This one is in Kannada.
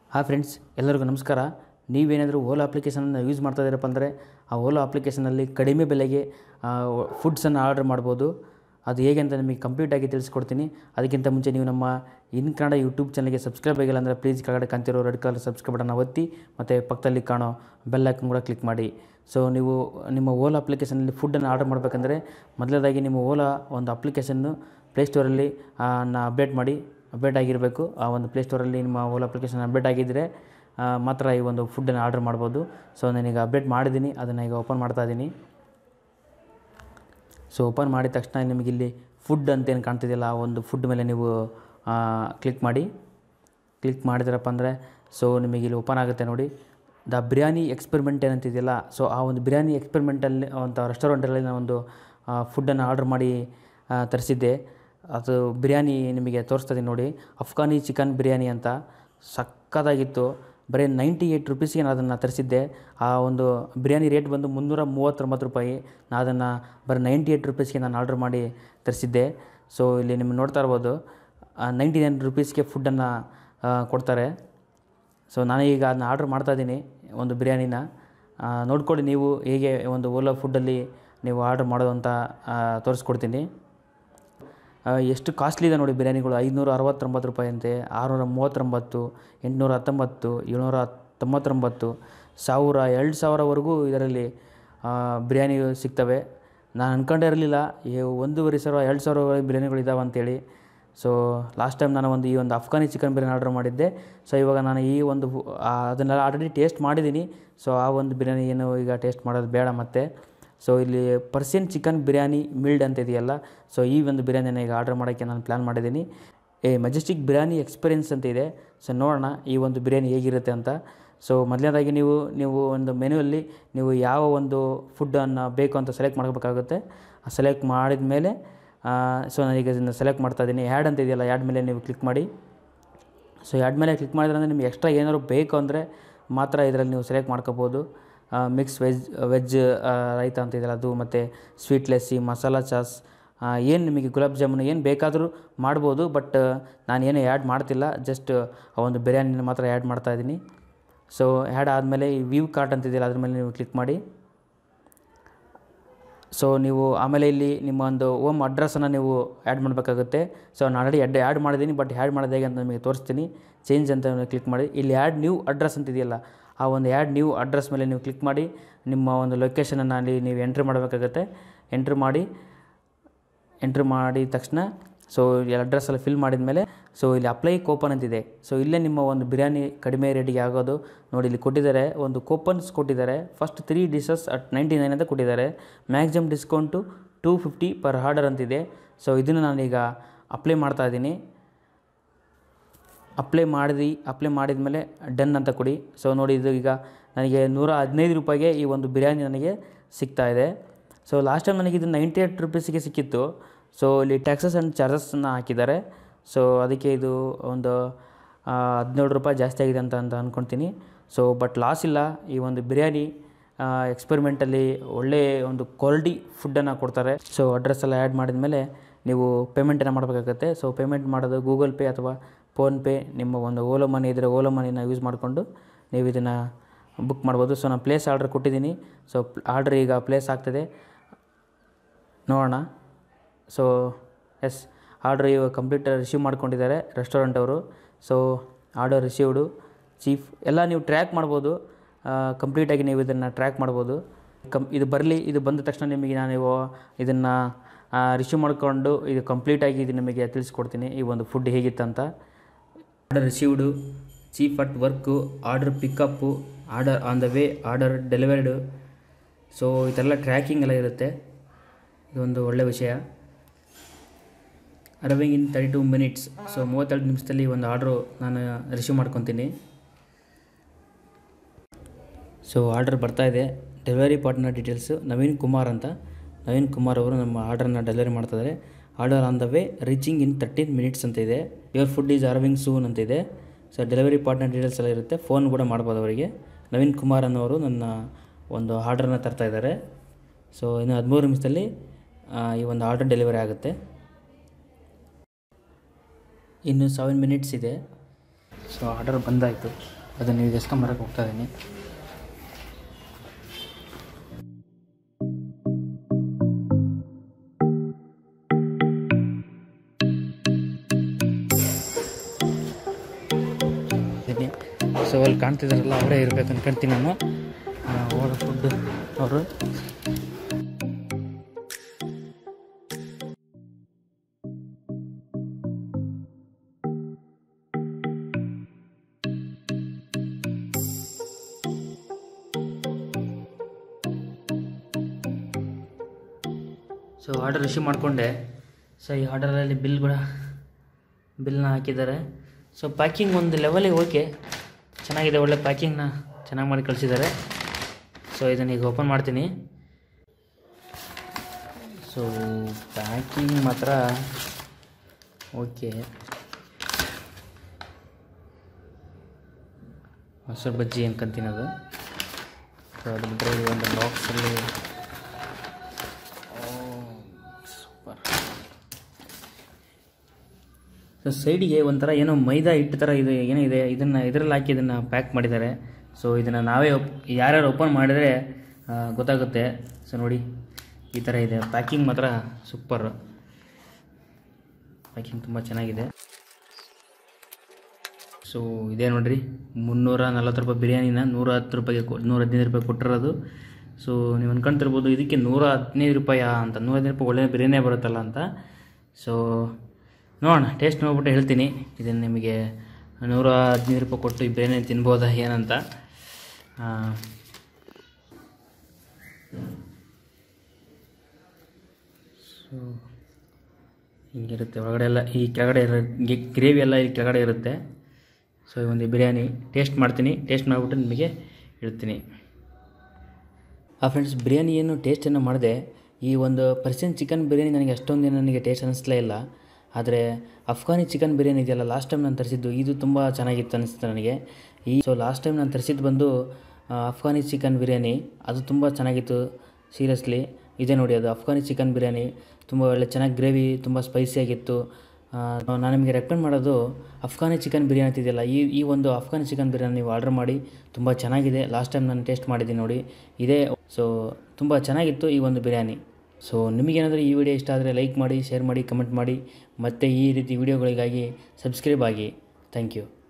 ಹಾಯ್ ಫ್ರೆಂಡ್ಸ್ ಎಲ್ಲರಿಗೂ ನಮಸ್ಕಾರ ನೀವೇನಾದರೂ ಓಲಾ ಅಪ್ಲಿಕೇಶನನ್ನು ಯೂಸ್ ಮಾಡ್ತಾ ಇದ್ದೀರಪ್ಪ ಅಂದರೆ ಆ ಓಲಾ ಅಪ್ಲಿಕೇಶನಲ್ಲಿ ಕಡಿಮೆ ಬೆಲೆಗೆ ಫುಡ್ಸನ್ನು ಆರ್ಡರ್ ಮಾಡ್ಬೋದು ಅದು ಹೇಗೆ ಅಂತ ನಿಮಗೆ ಕಂಪ್ಲೀಟಾಗಿ ತಿಳಿಸ್ಕೊಡ್ತೀನಿ ಅದಕ್ಕಿಂತ ಮುಂಚೆ ನೀವು ನಮ್ಮ ಇನ್ ಕನ್ನಡ ಯೂಟ್ಯೂಬ್ ಚಾನಲ್ಗೆ ಸಬ್ಸ್ಕ್ರೈಬ್ ಆಗಿಲ್ಲ ಅಂದರೆ ಪ್ಲೀಸ್ ಕೆಳಗಡೆ ಕಾಣ್ತಿರೋ ರೆಡ್ ಕಲರ್ ಸಬ್ಸ್ಕ್ರೈಬ್ ಬಟನ್ನ ಒತ್ತಿ ಮತ್ತು ಪಕ್ಕದಲ್ಲಿ ಕಾಣೋ ಬೆಲ್ ಐಕನ್ ಕೂಡ ಕ್ಲಿಕ್ ಮಾಡಿ ಸೊ ನೀವು ನಿಮ್ಮ ಓಲಾ ಅಪ್ಲಿಕೇಶನಲ್ಲಿ ಫುಡ್ಡನ್ನು ಆರ್ಡರ್ ಮಾಡಬೇಕಂದ್ರೆ ಮೊದಲನೇದಾಗಿ ನಿಮ್ಮ ಓಲಾ ಒಂದು ಅಪ್ಲಿಕೇಶನ್ನು ಪ್ಲೇಸ್ಟೋರಲ್ಲಿ ನ ಅಪ್ಡೇಟ್ ಮಾಡಿ ಅಪ್ಡೇಟ್ ಆಗಿರಬೇಕು ಆ ಒಂದು ಪ್ಲೇಸ್ಟೋರಲ್ಲಿ ನಿಮ್ಮ ಓಲಾ ಅಪ್ಲಿಕೇಶನ್ ಅಪ್ಡೇಟ್ ಆಗಿದ್ದರೆ ಆ, ಮಾತ್ರ ಈ ಒಂದು ಫುಡ್ಡನ್ನು ಆರ್ಡರ್ ಮಾಡ್ಬೋದು ಸೊ ನಾನೀಗ ಅಪ್ಡೇಟ್ ಮಾಡಿದ್ದೀನಿ ಅದನ್ನು ಈಗ ಓಪನ್ ಮಾಡ್ತಾ ಇದ್ದೀನಿ ಸೊ ಓಪನ್ ಮಾಡಿದ ತಕ್ಷಣ ನಿಮಗೆ ಇಲ್ಲಿ ಫುಡ್ ಅಂತೇನು ಕಾಣ್ತಿದೆಯಲ್ಲ ಆ ಒಂದು ಫುಡ್ ಮೇಲೆ ನೀವು ಕ್ಲಿಕ್ ಮಾಡಿ ಕ್ಲಿಕ್ ಮಾಡಿದ್ರಪ್ಪ ಅಂದರೆ ಸೊ ನಿಮಗೆ ಇಲ್ಲಿ ಓಪನ್ ಆಗುತ್ತೆ ನೋಡಿ ದ ಬಿರಿಯಾನಿ ಎಕ್ಸ್ಪೆರಿಮೆಂಟ್ ಏನಂತಿದೆಯಲ್ಲ ಸೊ ಆ ಒಂದು ಬಿರಿಯಾನಿ ಎಕ್ಸ್ಪೆರಿಮೆಂಟಲ್ಲಿ ಅಂತ ರೆಸ್ಟೋರೆಂಟಲ್ಲಿ ನಾನು ಒಂದು ಫುಡ್ಡನ್ನು ಆರ್ಡರ್ ಮಾಡಿ ಆ, ತರಿಸಿದ್ದೆ ಅದು ಬಿರಿಯಾನಿ ನಿಮಗೆ ತೋರಿಸ್ತದೆ ನೋಡಿ ಅಫ್ಘಾನಿ ಚಿಕನ್ ಬಿರಿಯಾನಿ ಅಂತ ಸಕ್ಕತ್ತಾಗಿತ್ತು ಬರೀ ನೈಂಟಿ ಏಯ್ಟ್ ರುಪೀಸ್ಗೆ ನಾನು ಅದನ್ನು ತರಿಸಿದ್ದೆ ಆ ಒಂದು ಬಿರಿಯಾನಿ ರೇಟ್ ಬಂದು ಮುನ್ನೂರ ಮೂವತ್ತೊಂಬತ್ತು ರೂಪಾಯಿ ನಾನು ಅದನ್ನು ಬರೀ ನೈಂಟಿ ಏಯ್ಟ್ ರುಪೀಸ್ಗೆ ನಾನು ಆರ್ಡರ್ ಮಾಡಿ ತರಿಸಿದ್ದೆ ಸೊ ಇಲ್ಲಿ ನಿಮಗೆ ನೋಡ್ತಾ ಇರ್ಬೋದು ನೈಂಟಿ ನೈನ್ ರುಪೀಸ್ಗೆ ಫುಡ್ಡನ್ನು ಕೊಡ್ತಾರೆ ಸೊ ನಾನು ಈಗ ಅದನ್ನ ಆರ್ಡ್ರ್ ಮಾಡ್ತಾಯಿದ್ದೀನಿ ಒಂದು ಬಿರಿಯಾನಿನ ಆ, ನೋಡ್ಕೊಳ್ಳಿ ನೀವು ಹೇಗೆ ಒಂದು ಓಲಾ ಫುಡ್ಡಲ್ಲಿ ನೀವು ಆರ್ಡ್ರ್ ಮಾಡೋದು ಅಂತ ಆ, ತೋರಿಸ್ಕೊಡ್ತೀನಿ ಆ, ಎಷ್ಟು ಕಾಸ್ಟ್ಲಿ ಇದೆ ನೋಡಿ ಬಿರಿಯಾನಿಗಳು ಐನೂರ ಅರವತ್ತೊಂಬತ್ತು ರೂಪಾಯಿ ಅಂತೆ ಆರುನೂರ ಮೂವತ್ತೊಂಬತ್ತು ಎಂಟುನೂರ ಹತ್ತೊಂಬತ್ತು ಏಳ್ನೂರ ತೊಂಬತ್ತೊಂಬತ್ತು ಸಾವಿರ ಎರಡು ಸಾವಿರವರೆಗೂ ಇದರಲ್ಲಿ ಆ, ಬಿರಿಯಾನಿ ಸಿಗ್ತವೆ ನಾನು ಅಂದ್ಕೊಂಡೇ ಇರಲಿಲ್ಲ ಈ ಒಂದೂವರೆ ಸಾವಿರ ಎರಡು ಸಾವಿರ ಬಿರಿಯಾನಿಗಳು ಇದ್ದಾವೆ ಅಂತೇಳಿ ಸೊ ಲಾಸ್ಟ್ ಟೈಮ್ ನಾನು ಒಂದು ಈ ಒಂದು ಅಫ್ಘಾನಿ ಚಿಕನ್ ಬಿರಿಯಾನಿ ಆರ್ಡರ್ ಮಾಡಿದ್ದೆ ಸೊ ಇವಾಗ ನಾನು ಈ ಒಂದು ಫು- ಆ, ಅದನ್ನೆಲ್ಲ ಆಲ್ರೆಡಿ ಟೇಸ್ಟ್ ಮಾಡಿದ್ದೀನಿ ಸೊ ಆ ಒಂದು ಬಿರಿಯಾನಿ ಏನು ಈಗ ಟೇಸ್ಟ್ ಮಾಡೋದು ಬೇಡ ಮತ್ತೆ ಸೊ ಇಲ್ಲಿ ಪರ್ಸಿಯನ್ ಚಿಕನ್ ಬಿರಿಯಾನಿ ಮಿಲ್ಡ್ ಅಂತ ಇದೆಯಲ್ಲ ಸೊ ಈ ಒಂದು ಬಿರಿಯಾನಿನ ಈಗ ಆರ್ಡರ್ ಮಾಡೋಕ್ಕೆ ನಾನು ಪ್ಲ್ಯಾನ್ ಮಾಡಿದ್ದೀನಿ ಏ ಮೆಜೆಸ್ಟಿಕ್ ಬಿರಿಯಾನಿ ಎಕ್ಸ್ಪೀರಿಯನ್ಸ್ ಅಂತ ಇದೆ ಸೊ ನೋಡೋಣ ಈ ಒಂದು ಬಿರಿಯಾನಿ ಹೇಗಿರುತ್ತೆ ಅಂತ ಸೊ ಮೊದಲನೇದಾಗಿ ನೀವು ನೀವು ಒಂದು ಮೆನುವಲ್ಲಿ ನೀವು ಯಾವ ಒಂದು ಫುಡ್ಡನ್ನು ಬೇಕು ಅಂತ ಸೆಲೆಕ್ಟ್ ಮಾಡ್ಕೋಬೇಕಾಗುತ್ತೆ ಸೆಲೆಕ್ಟ್ ಮಾಡಿದ ಮೇಲೆ ಸೊ ನಾನೀಗ ಇದನ್ನು ಸೆಲೆಕ್ಟ್ ಮಾಡ್ತಾ ಇದ್ದೀನಿ ಆ್ಯಡ್ ಅಂತ ಇದೆಯಲ್ಲ ಆ್ಯಡ್ ಮೇಲೆ ನೀವು ಕ್ಲಿಕ್ ಮಾಡಿ ಸೊ ಆ್ಯಡ್ ಮೇಲೆ ಕ್ಲಿಕ್ ಮಾಡಿದ್ರೆ ಅಂದರೆ ನಿಮ್ಗೆ ಎಕ್ಸ್ಟ್ರಾ ಏನಾದ್ರು ಬೇಕು ಅಂದರೆ ಮಾತ್ರ ಇದರಲ್ಲಿ ನೀವು ಸೆಲೆಕ್ಟ್ ಮಾಡ್ಕೋಬೋದು ಮಿಕ್ಸ್ ವೆಜ್ ವೆಜ್ ರೈತ ಅಂತ ಇದೆಯಲ್ಲ ಅದು ಮತ್ತು ಸ್ವೀಟ್ ಲೆಸ್ಸಿ ಮಸಾಲ ಚಾಸ್ ಏನು ನಿಮಗೆ ಗುಲಾಬ್ ಜಾಮೂನು ಏನು ಬೇಕಾದರೂ ಮಾಡ್ಬೋದು ಬಟ್ ನಾನು ಏನು ಆ್ಯಡ್ ಮಾಡ್ತಿಲ್ಲ ಜಸ್ಟ್ ಆ ಒಂದು ಬಿರಿಯಾನಿನ ಮಾತ್ರ ಆ್ಯಡ್ ಮಾಡ್ತಾ ಇದ್ದೀನಿ ಸೊ ಆ್ಯಡ್ ಆದಮೇಲೆ ಈ ವ್ಯೂ ಕಾರ್ಟ್ ಅಂತಿದೆಯಲ್ಲ ಅದ್ರ ಮೇಲೆ ನೀವು ಕ್ಲಿಕ್ ಮಾಡಿ ಸೊ ನೀವು ಆಮೇಲೆ ಇಲ್ಲಿ ನಿಮ್ಮ ಒಂದು ಓಮ್ ಅಡ್ರೆಸ್ಸನ್ನು ನೀವು ಆ್ಯಡ್ ಮಾಡಬೇಕಾಗುತ್ತೆ ಸೊ ನಾನು ಆಲ್ರೆಡಿ ಎಡ್ ಆ್ಯಡ್ ಮಾಡಿದ್ದೀನಿ ಬಟ್ ಆ್ಯಡ್ ಮಾಡೋದು ಹೇಗೆ ಅಂತ ನಿಮಗೆ ತೋರಿಸ್ತೀನಿ ಚೇಂಜ್ ಅಂತ ಕ್ಲಿಕ್ ಮಾಡಿ ಇಲ್ಲಿ ಆ್ಯಡ್ ನ್ಯೂ ಅಡ್ರೆಸ್ ಅಂತ ಇದೆಯಲ್ಲ ಆ ಒಂದು ಆ್ಯಡ್ ನ್ಯೂ ಅಡ್ರೆಸ್ ಮೇಲೆ ನೀವು ಕ್ಲಿಕ್ ಮಾಡಿ ನಿಮ್ಮ ಒಂದು ಲೊಕೇಶನನ್ನು ಅಲ್ಲಿ ನೀವು ಎಂಟ್ರಿ ಮಾಡಬೇಕಾಗುತ್ತೆ ಎಂಟ್ರಿ ಮಾಡಿ ಎಂಟ್ರಿ ಮಾಡಿದ ತಕ್ಷಣ ಸೊ ಇಲ್ಲಿ ಅಡ್ರೆಸ್ ಎಲ್ಲ ಫಿಲ್ ಮಾಡಿದ ಮೇಲೆ ಸೊ ಇಲ್ಲಿ ಅಪ್ಲೈ ಕೂಪನ್ ಅಂತಿದೆ ಸೊ ಇಲ್ಲೇ ನಿಮ್ಮ ಒಂದು ಬಿರಿಯಾನಿ ಕಡಿಮೆ ರೇಟಿಗೆ ಆಗೋದು ನೋಡಿ ಇಲ್ಲಿ ಕೊಟ್ಟಿದ್ದಾರೆ ಒಂದು ಕೂಪನ್ಸ್ ಕೊಟ್ಟಿದ್ದಾರೆ first three dishes at ninety nine ಅಂತ ಕೊಟ್ಟಿದ್ದಾರೆ maximum discount two fifty per order ಅಂತಿದೆ ಸೊ ಇದನ್ನು ನಾನೀಗ ಅಪ್ಲೈ ಮಾಡ್ತಾ ಇದ್ದೀನಿ ಅಪ್ಲೈ ಮಾಡಿದ್ವಿ ಅಪ್ಲೈ ಮಾಡಿದ ಮೇಲೆ ಡನ್ ಅಂತ ಕೊಡಿ ಸೊ ನೋಡಿ ಇದು ಈಗ ನನಗೆ ನೂರ ಹದಿನೈದು ರೂಪಾಯಿಗೆ ಈ ಒಂದು ಬಿರಿಯಾನಿ ನನಗೆ ಸಿಗ್ತಾ ಇದೆ ಸೊ ಲಾಸ್ಟ್ ಟೈಮ್ ನನಗೆ ಇದು ನೈಂಟಿ ಏಟ್ ರುಪೀಸಿಗೆ ಸಿಕ್ಕಿತ್ತು ಸೊ ಇಲ್ಲಿ ಟ್ಯಾಕ್ಸಸ್ ಆ್ಯಂಡ್ ಚಾರ್ಜಸ್ನ ಹಾಕಿದ್ದಾರೆ ಸೊ ಅದಕ್ಕೆ ಇದು ಒಂದು ಆ, ಹದಿನೇಳು ರೂಪಾಯಿ ಜಾಸ್ತಿ ಆಗಿದೆ ಅಂತ ಅಂತ ಅಂದ್ಕೊಳ್ತೀನಿ ಸೊ ಬಟ್ ಲಾಸ್ ಇಲ್ಲ ಈ ಒಂದು ಬಿರಿಯಾನಿ ಎಕ್ಸ್ಪೆರಿಮೆಂಟಲ್ಲಿ ಒಳ್ಳೆ ಒಂದು ಕ್ವಾಲಿಟಿ ಫುಡ್ಡನ್ನು ಕೊಡ್ತಾರೆ ಸೊ ಅಡ್ರೆಸ್ ಎಲ್ಲ ಆ್ಯಡ್ ಮಾಡಿದ ಮೇಲೆ ನೀವು ಪೇಮೆಂಟನ್ನು ಮಾಡಬೇಕಾಗುತ್ತೆ ಸೊ ಪೇಮೆಂಟ್ ಮಾಡೋದು ಗೂಗಲ್ ಪೇ ಅಥವಾ ಫೋನ್ಪೇ ನಿಮ್ಮ ಒಂದು ಓಲೋ ಮನಿ ಇದ್ದರೆ ಓಲೋ ಮನಿನ ಯೂಸ್ ಮಾಡಿಕೊಂಡು ನೀವು ಇದನ್ನು ಬುಕ್ ಮಾಡ್ಬೋದು ಸೊ ನಾನು ಪ್ಲೇಸ್ ಆರ್ಡ್ರ್ ಕೊಟ್ಟಿದ್ದೀನಿ ಸೊ ಆರ್ಡ್ರ್ ಈಗ ಪ್ಲೇಸ್ ಆಗ್ತದೆ ನೋಡೋಣ ಸೊ ಎಸ್ ಆರ್ಡ್ರ್ ಇವಾಗ ಕಂಪ್ಲೀಟ್ ರಿಸೀವ್ ಮಾಡ್ಕೊಂಡಿದ್ದಾರೆ ರೆಸ್ಟೋರೆಂಟ್ ಅವರು ಸೊ ಆರ್ಡರ್ ರಿಸೀವ್ಡು ಚೀಫ್ ಎಲ್ಲ ನೀವು ಟ್ರ್ಯಾಕ್ ಮಾಡ್ಬೋದು ಕಂಪ್ಲೀಟಾಗಿ ನೀವು ಇದನ್ನು ಟ್ರ್ಯಾಕ್ ಮಾಡ್ಬೋದು ಕಂ ಇದು ಬರಲಿ ಇದು ಬಂದ ತಕ್ಷಣ ನಿಮಗೆ ನಾನು ನೀವು ಇದನ್ನು ರಿಸೀವ್ ಮಾಡಿಕೊಂಡು ಇದು ಕಂಪ್ಲೀಟಾಗಿ ಇದು ನಿಮಗೆ ತಿಳಿಸ್ಕೊಡ್ತೀನಿ ಈ ಒಂದು ಫುಡ್ ಹೇಗಿತ್ತಂತ order received chief at work order pickup order on the way order delivered so ಇದೆಲ್ಲ ಟ್ರ್ಯಾಕಿಂಗ್ ಎಲ್ಲ ಇರುತ್ತೆ ಇದೊಂದು ಒಳ್ಳೆ ವಿಷಯ arriving in thirty two minutes so ಮೂವತ್ತೆರಡು ನಿಮಿಷದಲ್ಲಿ ಒಂದು ಆರ್ಡ್ರು ನಾನು ರಿಸೀವ್ ಮಾಡ್ಕೊತೀನಿ ಸೊ ಆರ್ಡರ್ ಬರ್ತಾ ಇದೆ delivery partner details Naveen Kumar ಅಂತ ನವೀನ್ ಕುಮಾರ್ ಅವರು ನಮ್ಮ ಆರ್ಡರ್ನ ಡೆಲಿವರಿ ಮಾಡ್ತಿದ್ದಾರೆ order on the way reaching in thirteen minutes ಅಂತ ಇದೆ your food is arriving soon ಅಂತ ಇದೆ ಸೊ ಡೆಲಿವರಿ ಪಾರ್ಟ್ನರ್ ಡೀಟೇಲ್ಸ್ ಎಲ್ಲ ಇರುತ್ತೆ ಫೋನ್ ಕೂಡ ಮಾಡ್ಬೋದು ಅವರಿಗೆ ನವೀನ್ ಕುಮಾರ್ ಅನ್ನೋರು ನನ್ನ ಒಂದು ಆರ್ಡ್ರನ್ನ ತರ್ತಾ ಇದ್ದಾರೆ ಸೊ ಇನ್ನು ಹದಿಮೂರು ನಿಮಿಷದಲ್ಲಿ ಆ, ಈ ಒಂದು ಆರ್ಡರ್ ಡೆಲಿವರಿ ಆಗುತ್ತೆ ಇನ್ನು ಸೆವೆನ್ ಮಿನಿಟ್ಸ್ ಇದೆ ಸೊ ಆರ್ಡರ್ ಬಂದಾಯಿತು ಅದನ್ನು ಈಗ ಎಸ್ಕೊಂಬರಕ್ಕೆ ಹೋಗ್ತಾ ಇದ್ದೀನಿ ಇದ್ದೀನಿ ಸೊ ಅಲ್ಲಿ ಕಾಣ್ತಿದ್ದಾರಲ್ಲ ಅವರೇ ಇರಬೇಕು ಅನ್ಕೊಂತೀನಿ ನಾನು ಅವರ ಫುಡ್ ಅವರು ಸೊ ಆರ್ಡರ್ ರಿಸೀವ್ ಮಾಡಿಕೊಂಡೆ ಸೊ ಈ ಆರ್ಡರಲ್ಲಿ ಬಿಲ್ ಕೂಡ ಬಿಲ್ನ ಹಾಕಿದ್ದಾರೆ ಸೊ ಪ್ಯಾಕಿಂಗ್ ಒಂದು ಲೆವೆಲಿಗೆ ಓಕೆ ಚೆನ್ನಾಗಿದೆ ಒಳ್ಳೆ ಪ್ಯಾಕಿಂಗ್ನ ಚೆನ್ನಾಗಿ ಮಾಡಿ ಕಳಿಸಿದ್ದಾರೆ ಸೊ ಇದನ್ನು ಈಗ ಓಪನ್ ಮಾಡ್ತೀನಿ ಸೊ ಪ್ಯಾಕಿಂಗ್ ಮಾತ್ರ ಓಕೆ ಮೊಸರು ಬಜ್ಜಿ ಅನ್ಕೊಂತೀನಿ ಅದು ಸೊ ಅದು ಬಿಟ್ಟರೆ ಈ ಒಂದು ಬಾಕ್ಸಲ್ಲಿ ಸೂಪರ್ ಸೊ ಸೈಡಿಗೆ ಒಂಥರ ಏನೋ ಮೈದಾ ಹಿಟ್ಟು ಥರ ಇದೆ ಏನೋ ಇದೆ ಇದನ್ನು ಇದರಲ್ಲಿ ಹಾಕಿ ಇದನ್ನು ಪ್ಯಾಕ್ ಮಾಡಿದ್ದಾರೆ ಸೊ ಇದನ್ನು ನಾವೇ ಒಪ್ ಯಾರ್ಯಾರು ಓಪನ್ ಮಾಡಿದರೆ ಆ, ಗೊತ್ತಾಗುತ್ತೆ ಸೊ ನೋಡಿ ಈ ಥರ ಇದೆ ಪ್ಯಾಕಿಂಗ್ ಮಾತ್ರ ಸೂಪರ್ ಪ್ಯಾಕಿಂಗ್ ತುಂಬ ಚೆನ್ನಾಗಿದೆ ಸೊ ಇದೇ ನೋಡ್ರಿ ಮುನ್ನೂರ ನಲ್ವತ್ತು ರೂಪಾಯಿ ಬಿರಿಯಾನಿನ ನೂರ ಹತ್ತು ರೂಪಾಯಿಗೆ ಕೊ ನೂರ ಹದಿನೈದು ರೂಪಾಯಿ ಕೊಟ್ಟಿರೋದು ಸೊ ನೀವು ಅನ್ಕೊಂತಿರ್ಬೋದು ಇದಕ್ಕೆ ನೂರ ಹದಿನೈದು ರೂಪಾಯಿ ಅಂತ ನೂರ ಹದಿನೈದು ರೂಪಾಯಿ ಒಳ್ಳೆ ಬಿರಿಯಾನಿ ಬರುತ್ತಲ್ಲ ಅಂತ ಸೊ ನೋಡೋಣ ಟೇಸ್ಟ್ ನೋಡ್ಬಿಟ್ಟು ಹೇಳ್ತೀನಿ ಇದನ್ನು ನಿಮಗೆ ನೂರ ಹದಿನೈದು ರೂಪಾಯಿ ಕೊಟ್ಟು ಈ ಬಿರಿಯಾನಿ ತಿನ್ಬೋದಾ ಏನಂತ ಆ, ಸೊ ಹಿಂಗಿರುತ್ತೆ ಒಳಗಡೆ ಎಲ್ಲ ಈ ಕೆಳಗಡೆ ಇರೋ ಗ್ರೇವಿ ಎಲ್ಲ ಈ ಕೆಳಗಡೆ ಇರುತ್ತೆ ಸೊ ಈ ಒಂದು ಬಿರಿಯಾನಿ ಟೇಸ್ಟ್ ಮಾಡ್ತೀನಿ ಟೇಸ್ಟ್ ಮಾಡಿಬಿಟ್ಟು ನಿಮಗೆ ಹೇಳ್ತೀನಿ ಆ ಫ್ರೆಂಡ್ಸ್ ಬಿರಿಯಾನಿ ಏನು ಟೇಸ್ಟನ್ನು ಮಾಡಿದೆ ಈ ಒಂದು ಪರ್ಸಿಯನ್ ಚಿಕನ್ ಬಿರಿಯಾನಿ ನನಗೆ ಅಷ್ಟೊಂದು ನನಗೆ ಟೇಸ್ಟ್ ಅನ್ನಿಸ್ಲೇ ಇಲ್ಲ ಆದರೆ ಅಫ್ಘಾನಿ ಚಿಕನ್ ಬಿರಿಯಾನಿ ಇದೆಯಲ್ಲ ಲಾಸ್ಟ್ ಟೈಮ್ ನಾನು ತರಿಸಿದ್ದು ಇದು ತುಂಬ ಚೆನ್ನಾಗಿತ್ತು ಅನಿಸ್ತು ನನಗೆ ಈ ಸೊ ಲಾಸ್ಟ್ ಟೈಮ್ ನಾನು ತರಿಸಿದ್ದು ಬಂದು ಆ, ಅಫ್ಘಾನಿ ಚಿಕನ್ ಬಿರಿಯಾನಿ ಅದು ತುಂಬ ಚೆನ್ನಾಗಿತ್ತು ಸೀರಿಯಸ್ಲಿ ಇದೆ ನೋಡಿ ಅದು ಅಫ್ಘಾನಿ ಚಿಕನ್ ಬಿರಿಯಾನಿ ತುಂಬ ಒಳ್ಳೆ ಚೆನ್ನಾಗಿ ಗ್ರೇವಿ ತುಂಬ ಸ್ಪೈಸಿಯಾಗಿತ್ತು ಆ, ನಾನು ನಿಮಗೆ ರೆಕಮೆಂಡ್ ಮಾಡೋದು ಅಫ್ಘಾನಿ ಚಿಕನ್ ಬಿರಿಯಾನಿ ಅಂತಿದೆಯಲ್ಲ ಈ ಈ ಒಂದು ಅಫ್ಘಾನಿ ಚಿಕನ್ ಬಿರಿಯಾನಿ ನೀವು ಆರ್ಡರ್ ಮಾಡಿ ತುಂಬ ಚೆನ್ನಾಗಿದೆ ಲಾಸ್ಟ್ ಟೈಮ್ ನಾನು ಟೇಸ್ಟ್ ಮಾಡಿದ್ದೀನಿ ನೋಡಿ ಇದೇ ಸೊ ತುಂಬ ಚೆನ್ನಾಗಿತ್ತು ಈ ಒಂದು ಬಿರಿಯಾನಿ ಸೊ ನಿಮಗೇನಾದರೂ ಈ ವಿಡಿಯೋ ಇಷ್ಟ ಆದರೆ ಲೈಕ್ ಮಾಡಿ ಶೇರ್ ಮಾಡಿ ಕಮೆಂಟ್ ಮಾಡಿ ಮತ್ತು ಈ ರೀತಿ ವಿಡಿಯೋಗಳಿಗಾಗಿ ಸಬ್ಸ್ಕ್ರೈಬ್ ಆಗಿ ಥ್ಯಾಂಕ್ ಯು